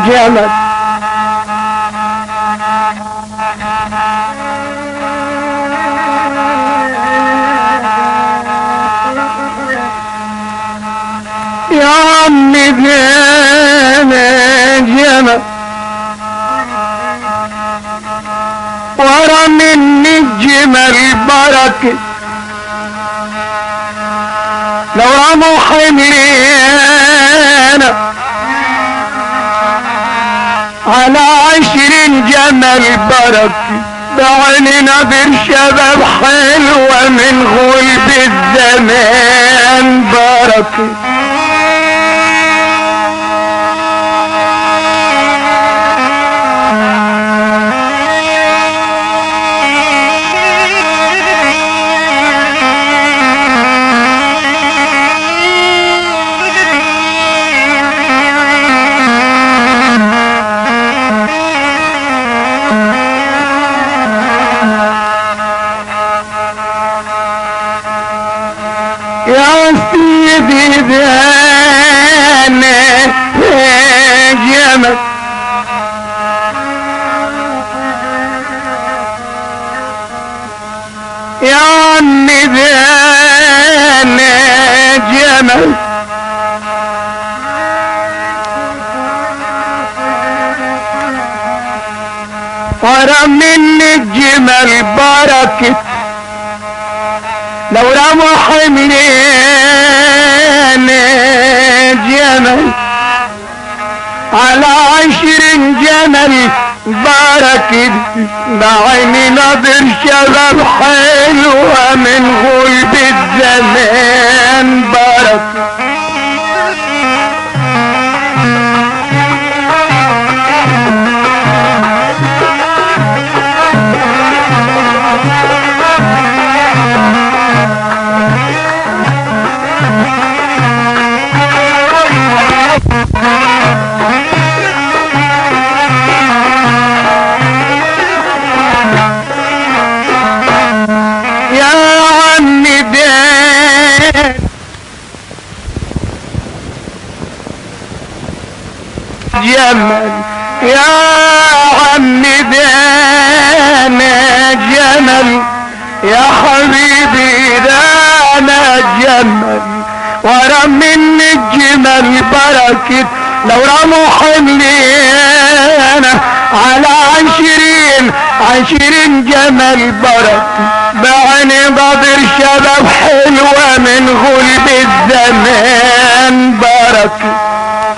جمل يا عمي انا جمل ورا مني الجمل بركه لو رموا حملينا على عشرين جمل بركة بعيني نظر شباب حلوة من غلب الزمان بركة يا سيدي دانا يا جمل يا عمي دانا جمل ورا مني الجمل بركه لو رموا حملين جمل على عشر جمل بارك بعيني نظر شباب حلوة من غلب الزمان بارك يا عمي دان جمل يا عمي دانا جمل يا حبيبي دانا جمل ورا من الجمل بركة لو رموا حملين على عشرين عشرين جمل بركة بعيني بضر شباب حلوة من غلب الزمان بركة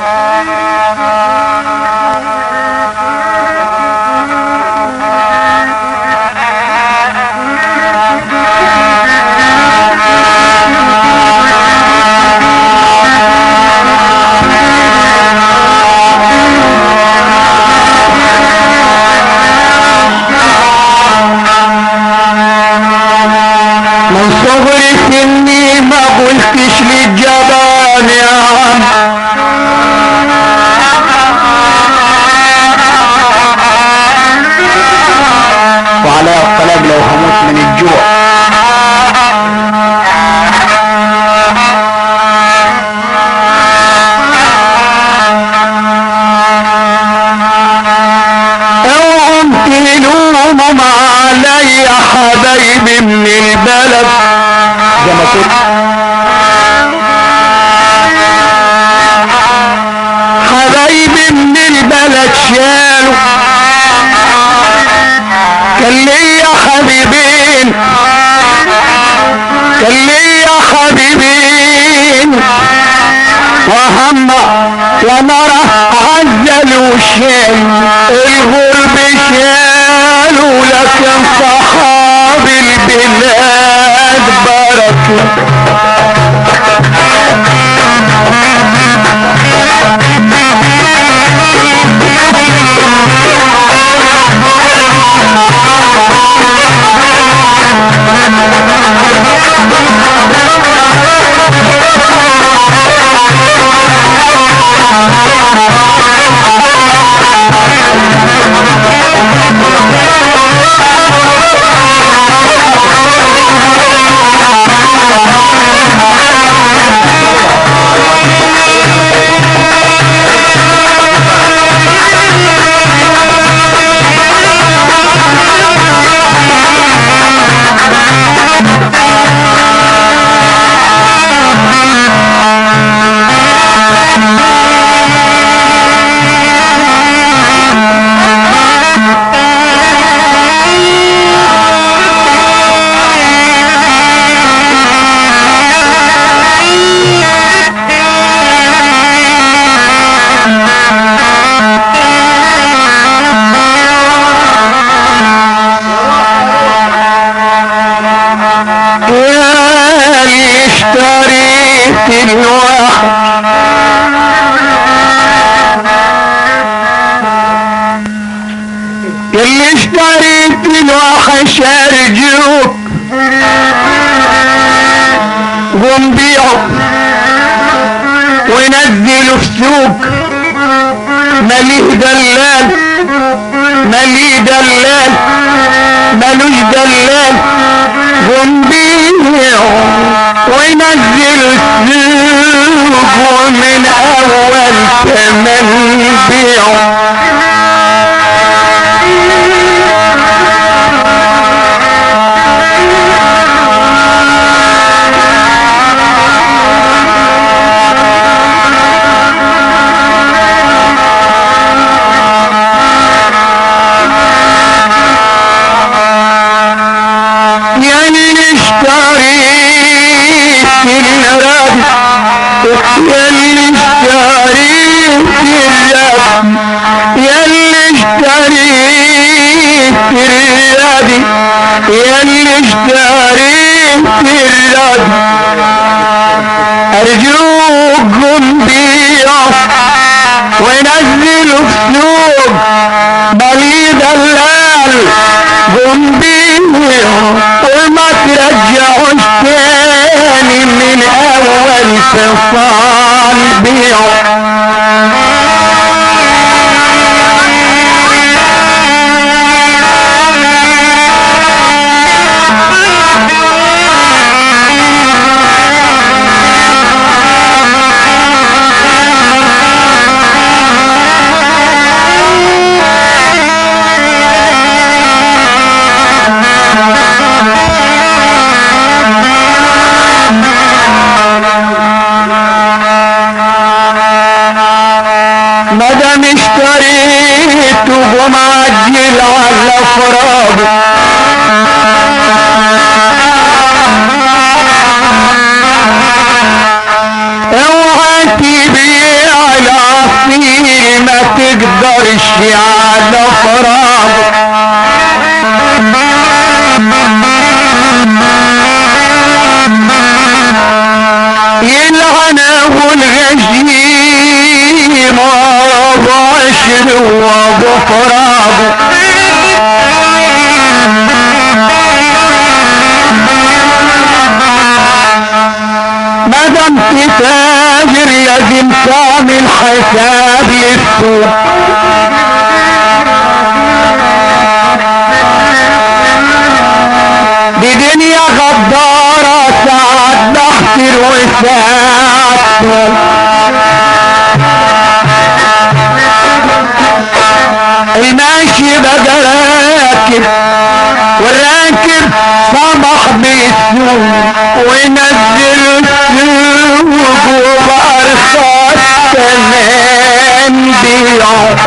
من صغري سني ما قلتش للجبان يا عم وعلى القلب لو هموت من الجوع اوعم تلومهم علي حبايبي من البلد زي ما قلت حبايبي من البلد شالوا كان ليا حبيبين كان ليا حبيبين وهم ونرى عزل وشال الغرب شالوا لكن صحاب البلاد بركه اللي اشتريت الوحش ارجوك قوم بيعه ونزله في سوق مليه دلال مليه دلال ملوش دلال قوم بيعه ونزل السوق ومن اول ثمن بيعه يعني اشتريت الرد يلي اشتريت الرد يلي اشتريت الرد يلي اشتريت الرد ارجوكم بيعوا ونزلوا في سوق بلي دلال قم بيعوا وما ترجعوش تاني من اول فصال بيعوا مدام اشتريت ومعجل على فراغ اوعى تبيع العصير ما تقدرش على فراغ يلعنه الغشيم وابو عشر وابو فراغ مادام تتاجر لازم تعمل حساب للسوق دي دنيا غدارة ساعات بحتر وساعات الماشي بقى راكب والراكب صبح بالسوق ونزل السوق وبأرخص كمان بيعه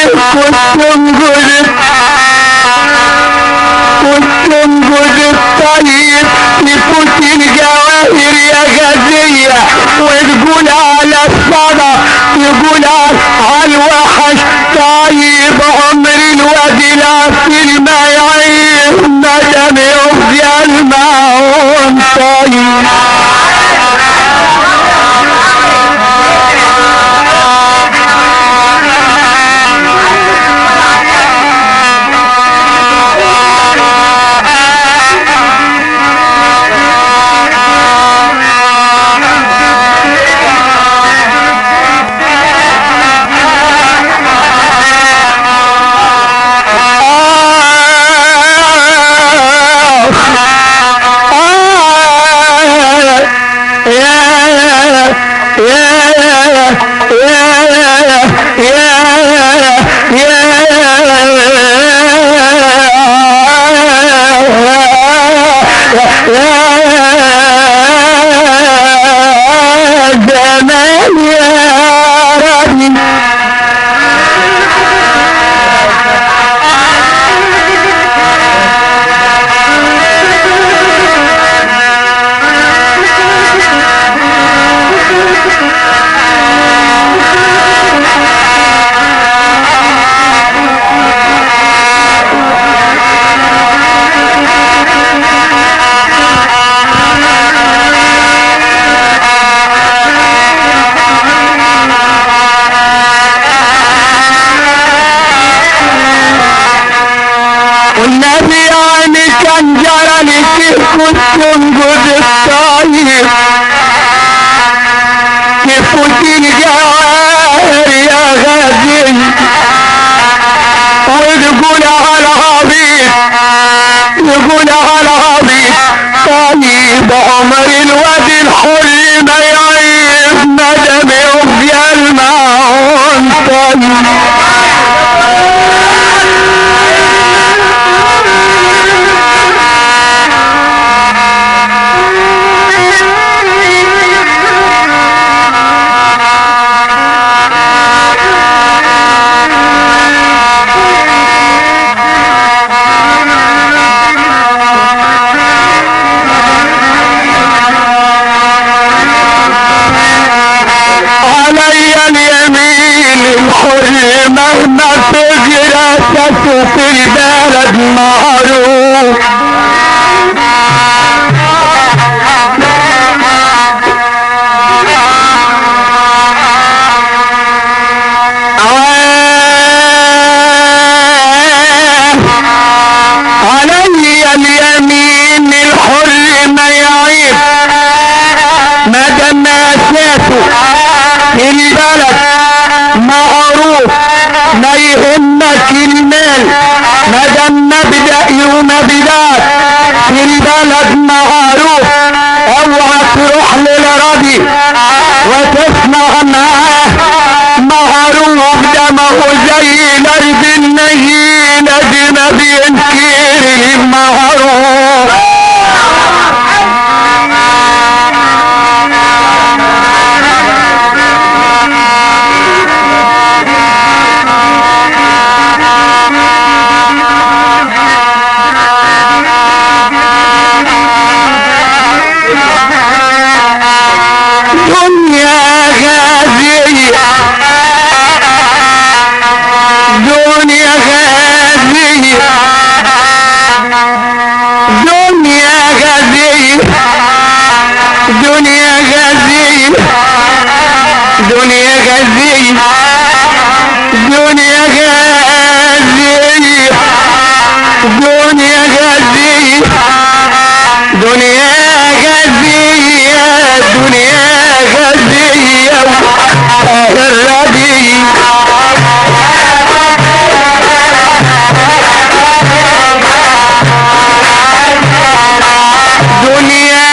كنت انجذب كنت انجذب طيب يفوت الجواهر يا غزية وتقول على الصدى يقول على الوحش طيب عمر الواد في ما يعيب ندم يفضي المعون طيب زمان يا ربي والنبي يعني كان جرى كيف كنت تنقذ الطيب كيف كنت الجوار يا غازي وتقول على عبيد يقول على عبيد طيب عمر الواد الحر ما يعيب ندم يبقى المعون طيب علي اليمين الحر مهما تجرى في البلد معروف علي اليمين الحر ما يعيب ما دام اساسه في البلد معروف ما يهمك المال ما دام مبدا ومبدات في البلد معروف اوعى تروح للراضي وتسمع معاه معروف ده ما هو زي الارض النهينه دي ما بينكر المعروف دنيا غازية دنيا غازية دنيا غازية دنيا غازية دنيا غازية دنيا غازية دنيا غازية دنيا غازية دنيا غازية الربيع دنيا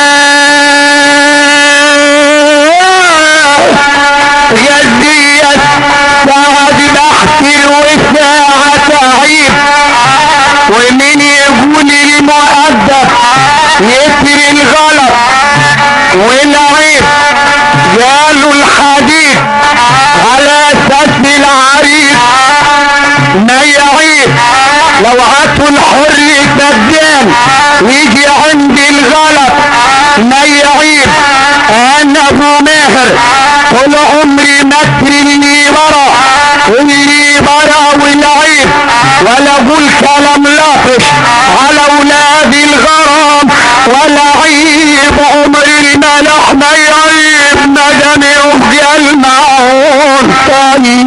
غازية بعد بحث وساعة تعيب ومين يقول المؤدب يسر الغلط والعيب قالوا الحديث على اساس العريض سهر طول عمري مكر اللي برا اللي برا والعيب ولا اقول كلام لطش على اولاد الغرام ولا عيب عمر الملح ما يعيب ندم يبقى المعون طيب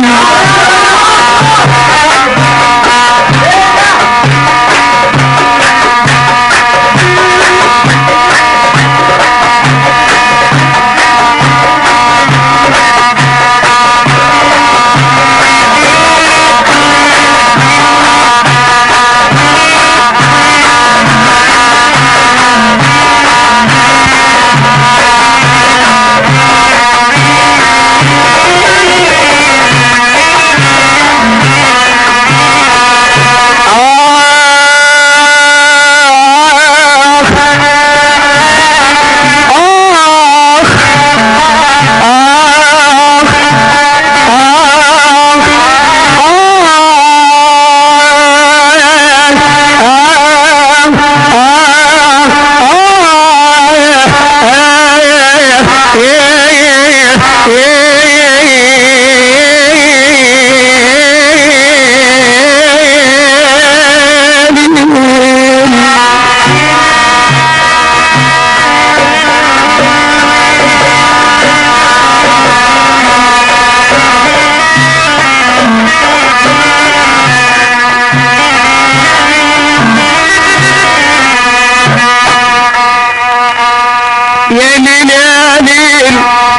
يا ليل يا ليل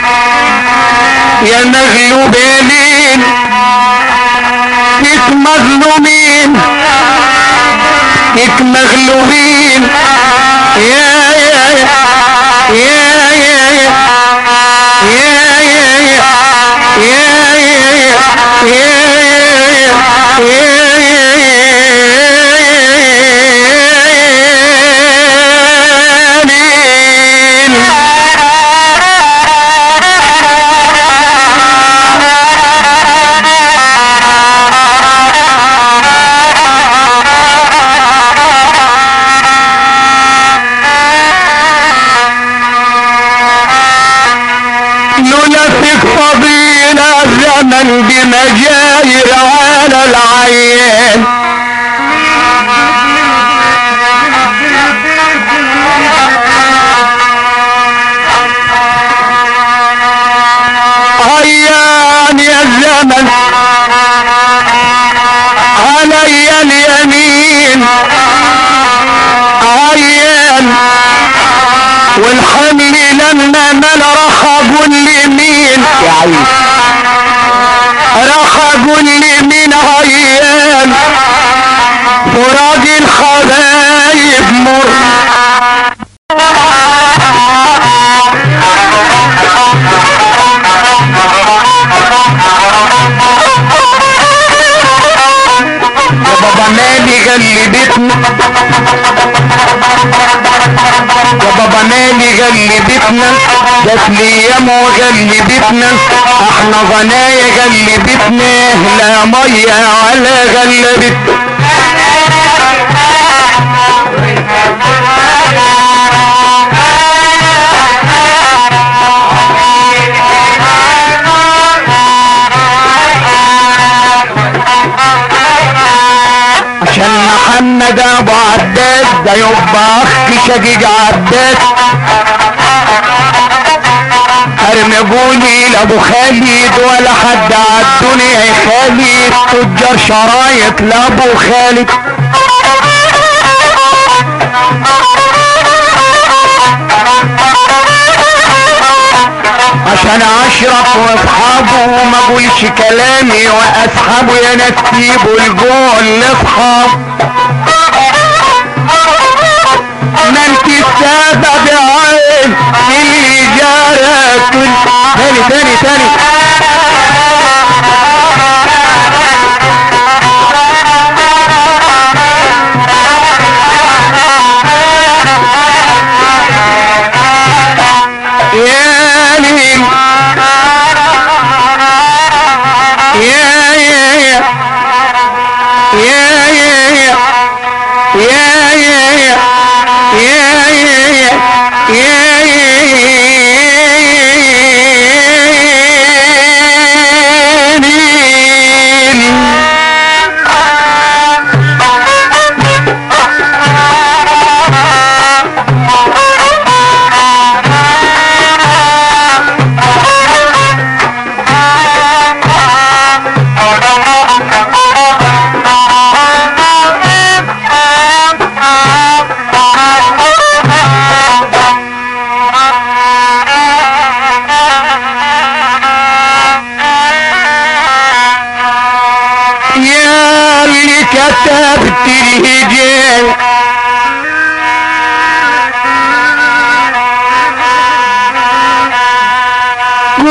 يا مغلوبين فيك مظلومين فيك مغلوبين يا يا يا يا يا يا يا يا يا يا لولا فيك فضيلة زمن بمجاير على العين عيان يا الزمن علي اليمين عيان والحمل لما مل راح اقول لمين يا عيني راح اقول لمين عيان فراق الحبايب مر يا بابا مالي غلبتني يا بابا مالي غلبتنا جات لي ياما وغلبتنا احنا غنايا غلبتنا لا ميه على غلبتنا عشان محمد ابو عداد ده يبقى اخ شقيق عداد ارمي قولي لابو خالد ولا حد عالدنيا يا خالد تجار شرايط لابو خالد عشان اشرف واصحابه وما اقولش كلامي واسحبه يا نسيبه الجول لاصحاب ما انت السبب يا عين اللي جارك تاني تاني تاني يا ليل يا يا يا يا يا يا يا يا يا يا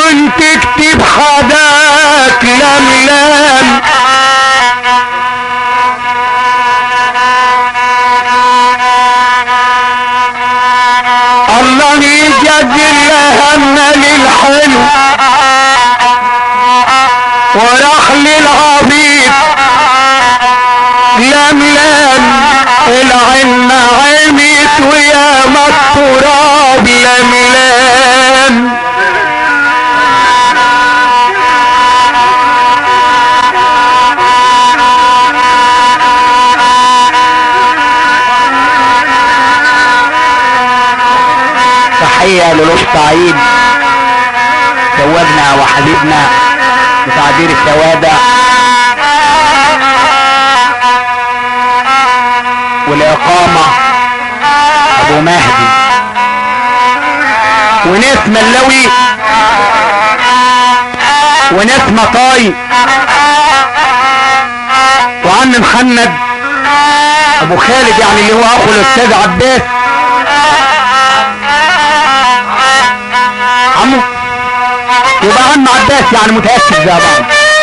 وانت تكتب حداك لملام الله يجزي همنا للحلو وراح للعبيد لملام العين عميت ويا ما التراب لملام تحية للأسطى عيد زوجنا وحبيبنا بتعبير السوادة والإقامة أبو مهدي وناس ملوي وناس مطاي وعم محمد ابو خالد يعني اللي هو اخو الاستاذ عباس عمو يبقى عم عباس يعني متأكد زي بعض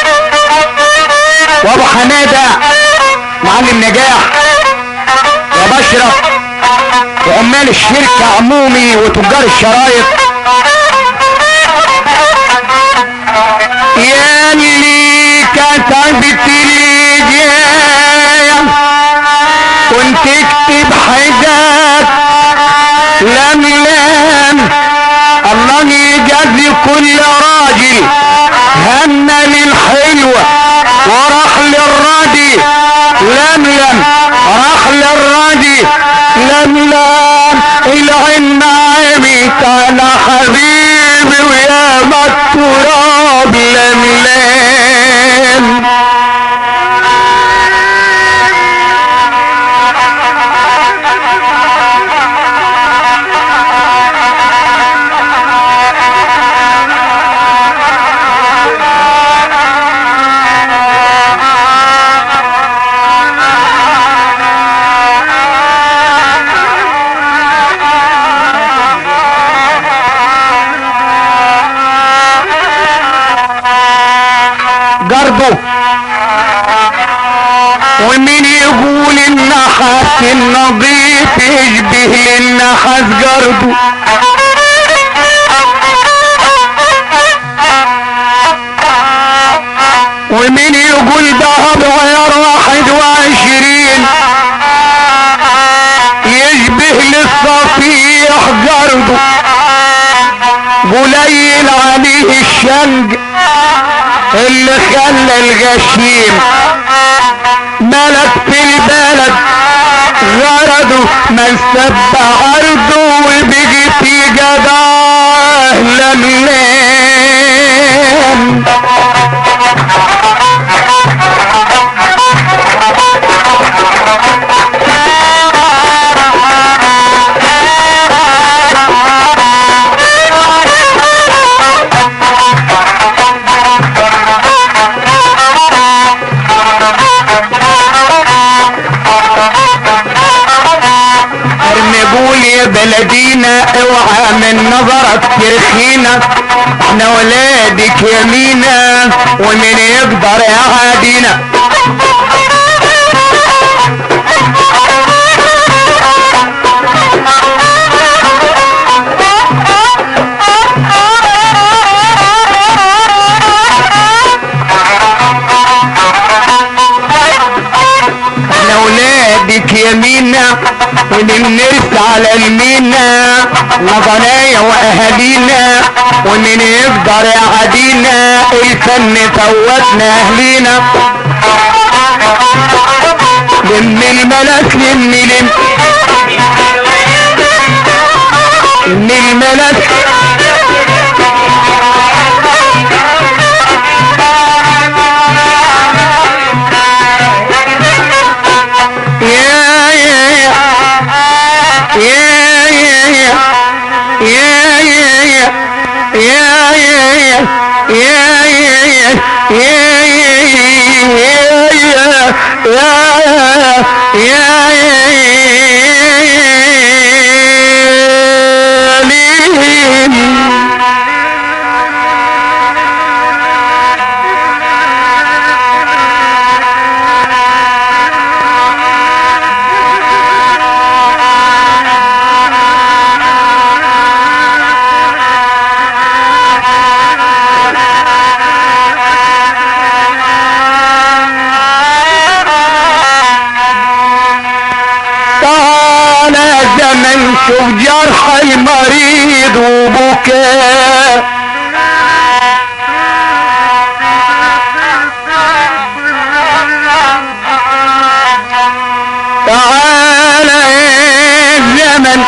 وابو حمادة معلم نجاح وبشرف وعمال الشركة عمومي وتجار الشرايط يا اللي كتبت لي جاية كنت اكتب حاجات لم لم الله يجازي كل راجل هم للحلوة وراح للراجل لم لم راح للراجل لم لم العين عميت على حبيبي ويا ما التراب لم لم جربه ومين يقول النحاس النظيف يشبه للنحاس جربه ومين يقول دهب غير واحد وعشرين يشبه للصفيح جربه قليل عليه الشنج اللي خلى الغشيم ملك في البلد غرضه من سب عرضه وبقي في جداه لملام ارمقول يا بلدينا اوعى من نظرك ترخينا احنا ولادك يمينا ومن يقدر يعادينا احنا ولادك يمينا ونمنرس على المينا وضنايا واهالينا ومن يقدر يعادينا الفن فوتنا اهلينا لم الملك لم لم لم الملك يا يا يا يا يا يا يا يا يا شوف جرح المريض وبكاء تعالى يا الزمن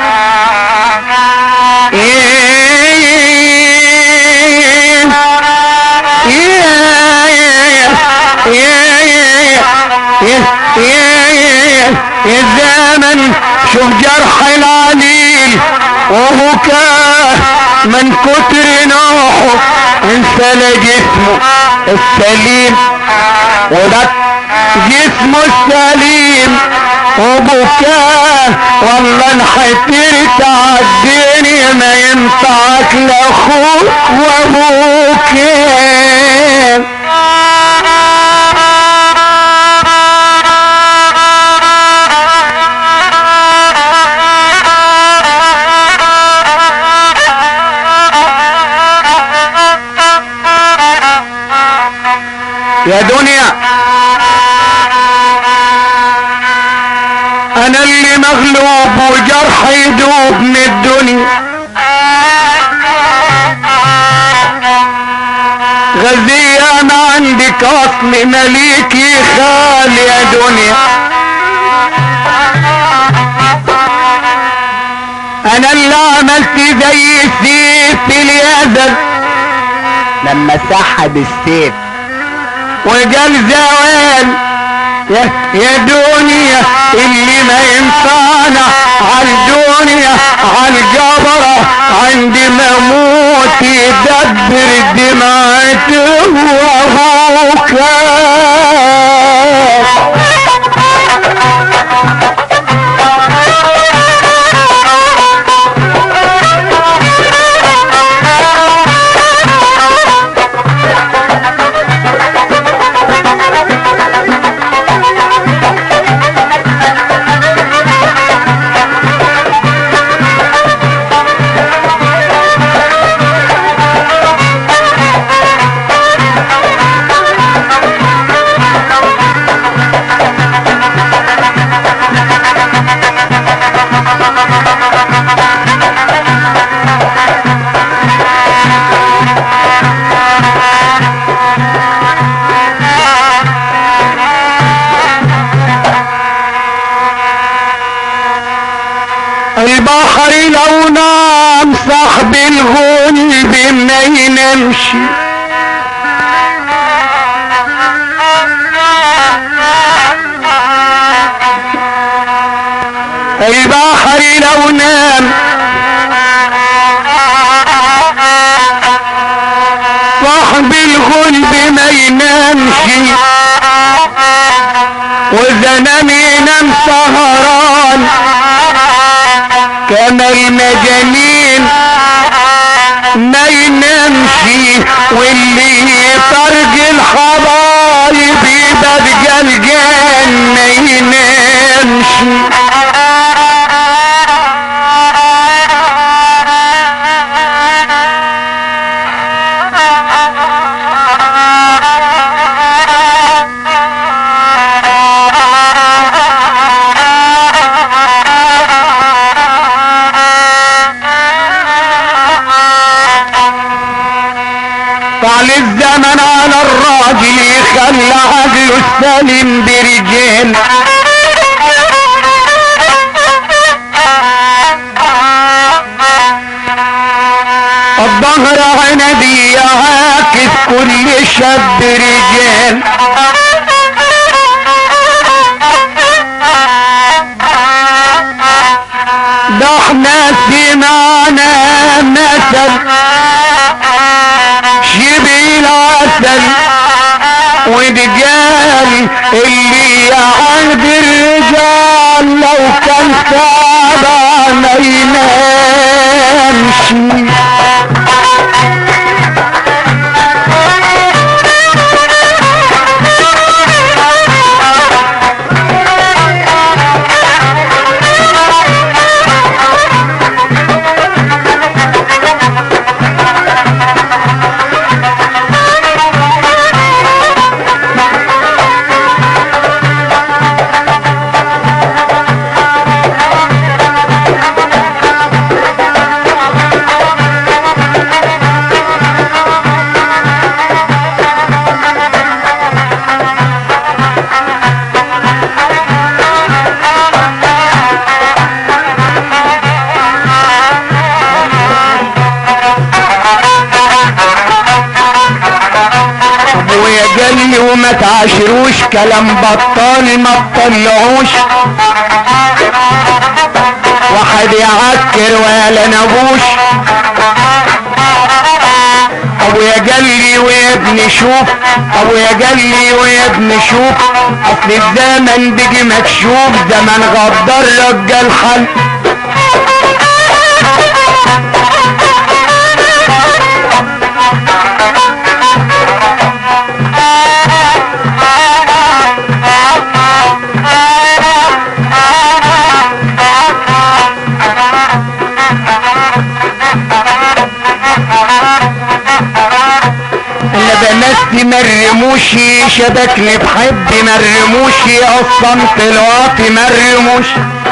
الزمن شوف جرح العليل وهو كان من كتر نوحه انسى جسمه السليم وده جسمه السليم وبكاه والله انحترت عالدنيا ما ينفعك لاخوك وابوك يا دنيا انا اللي مغلوب وجرح يدوب من الدنيا غزية ما عندك اصل مليكي خال يا دنيا انا اللي عملت زي السيف في اليزن لما سحب السيف وقال زوال يا, يا دنيا اللي ما ينفعنا عالدنيا عالجبرة عند ما موت يدبر دمعته وابوك البحر لو نام صاحب الغلب ما ينامش البحر لو نام صاحب الغلب ما ينامش واذا نام ينام سهران كما المجانين ما ينامش واللي طرق الحبايب يبقى الجنة ما ينامش طال الزمن على الراجل يخلى عقله السليم برجال الظهر عنبي عاكس كل شاب رجال ده احنا سمعنا مثل شبه العسل ورجال اللي عند الرجال لو كان سابع ما ينامش تعاشروش كلام بطال ما تطلعوش واحد يعكر ولا نبوش ابويا جلي ويا ابني شوف ابويا جلي ويا ابني شوف اصل الزمن بيجي مكشوف زمن غدر رجال حل انا بناتي مرموش شبكني بحب مرموش اصلا طلعت مرموش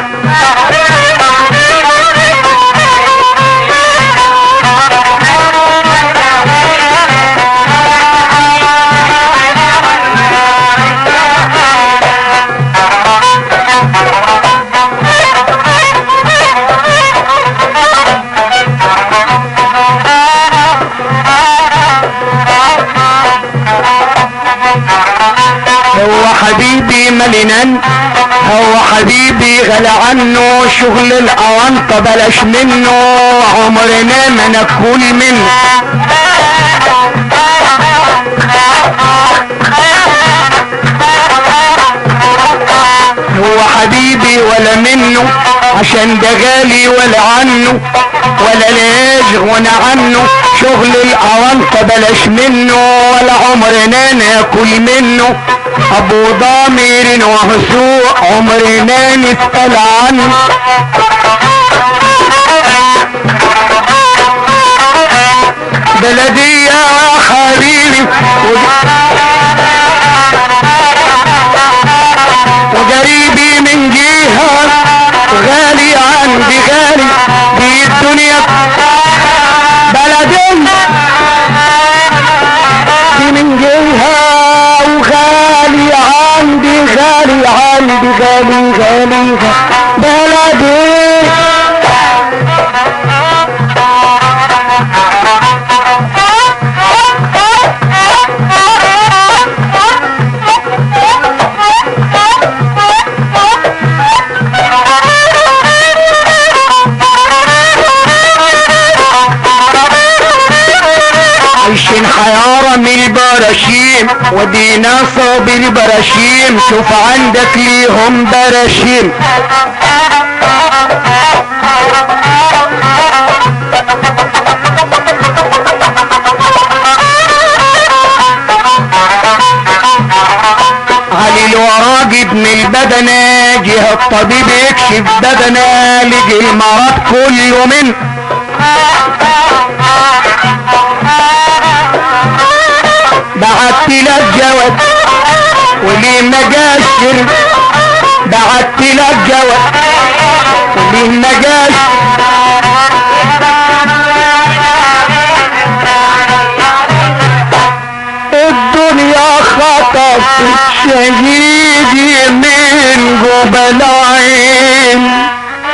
هو حبيبي ملنان هو حبيبي غلى عنه شغل الاونطه بلاش منه عمرنا ما ناكل منه هو حبيبي ولا منه عشان ده غالي ولا عنه ولا لاش غنى عنه شغل الاونطه بلاش منه ولا عمرنا ناكل منه ابو ضامر وهسوء عمرنا نسأل عنه بلدي يا حبيبي وقريبي من جهة غالي عندي غالي دي الدنيا بلدي دي من جهة وغالي عندي غالي عندي غالي غالي بلدي عايشين حيارة من البراشيم ودي نصب البراشيم شوف عندك ليهم براشيم علي الوراج ابن البدنة جه الطبيب يكشف بدنة لقي المرض كله من بعت لك جواب وليه ما جاش بعت لك جواب وليه ما جاش الدنيا خطف شهيدي من جبل عين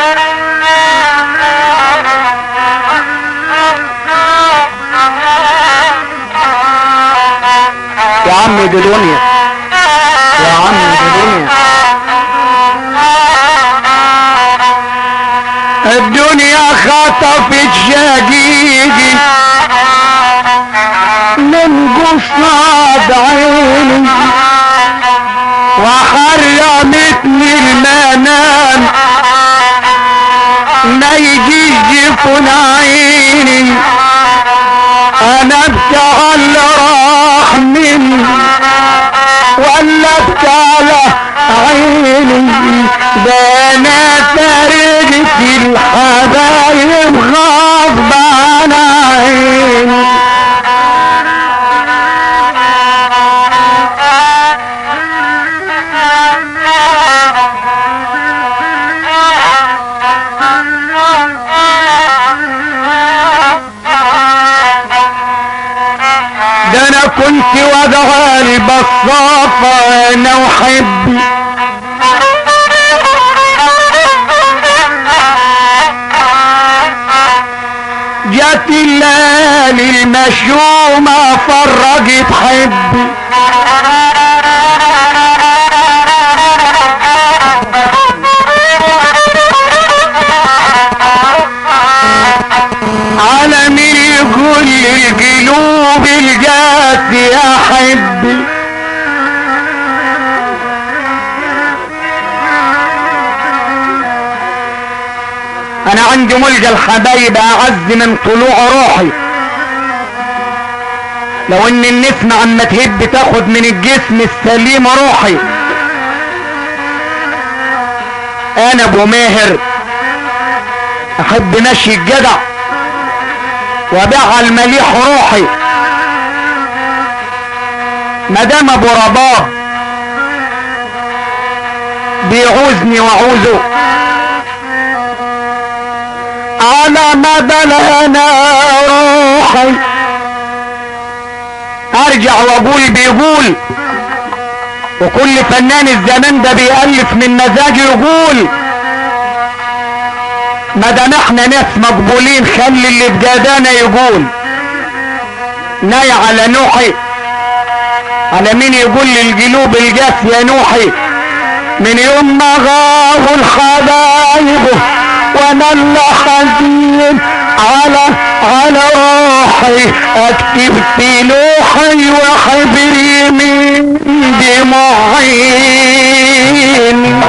يا عم دي دنيا يا عم دي دنيا الدنيا خطفت شقيقي من قصاد عيني وحرمتني المنام ما يجيش جفن عيني انا ابكى على اللي راح مني ولا ابكى على عيني ده انا فرقت الحبايب غصب عن عيني ده انا كنت وضع البصافة انا وحبي جت الليالي المشومة فرجت حبي حبي يا حبي انا عندي ملجا الحبايب اعز من طلوع روحي لو ان النسمة عما تهب تاخد من الجسم السليم روحي انا ابو ماهر احب مشي الجدع وابيع المليح روحي مدام ابو رباب بيعوزني واعوزه على مدى الهنا روحي ارجع واقول بيقول وكل فنان الزمان ده بيألف من مزاجه يقول ما دام احنا ناس مقبولين خلي اللي بجدانا يقول ناي على نوحي على مين يقول للجنوب الجاف يا نوحي من يوم ما غابوا الحبايب وانا اللي حزين على على روحي اكتب في لوحي وحبري من دموعين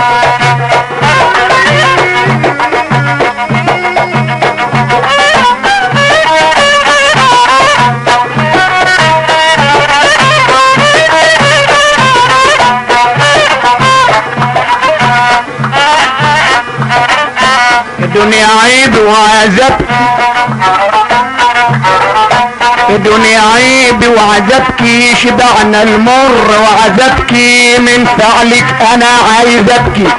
الدنيا عيب وعذاب الدنيا عيب وعذابك شبعنا المر وعذابك من فعلك انا عايز ابكي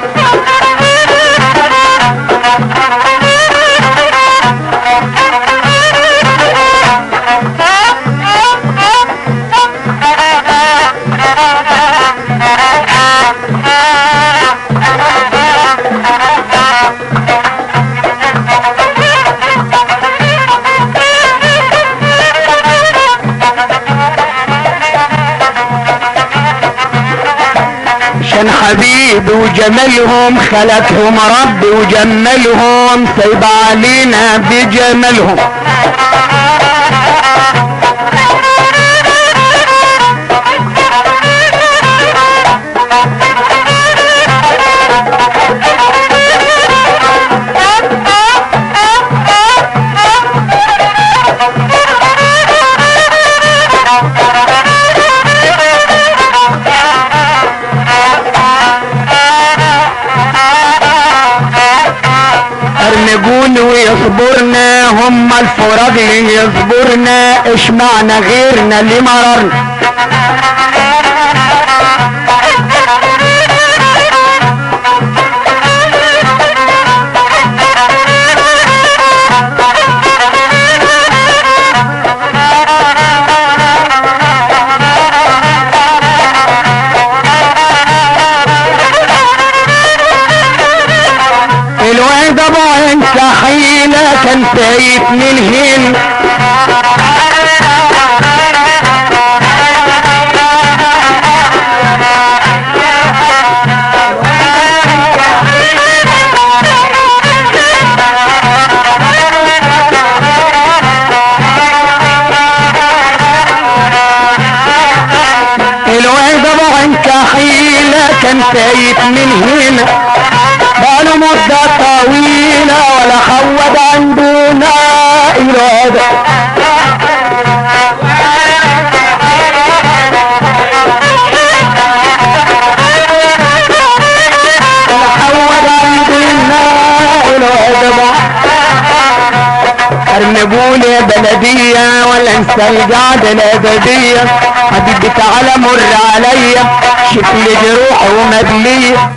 عشان حبيبي وجمالهم خلقهم ربي وجملهم سايب علينا بجمالهم ارنجون ويصبرنا هم الفراق اللي يصبرنا ايش معنى غيرنا اللي مررنا الواد ابو انت حيلة كان فايت من هنا الواد ابو انت حيلة كان فايت من هنا بقاله مدة طويلة ولا حود عندنا إرادة ولا حود عندنا إرادة ارنبون يا بلدية ولا انسى القعدة الأدبية حبيبي تعالى مر عليا شوف لي جروح ومدلية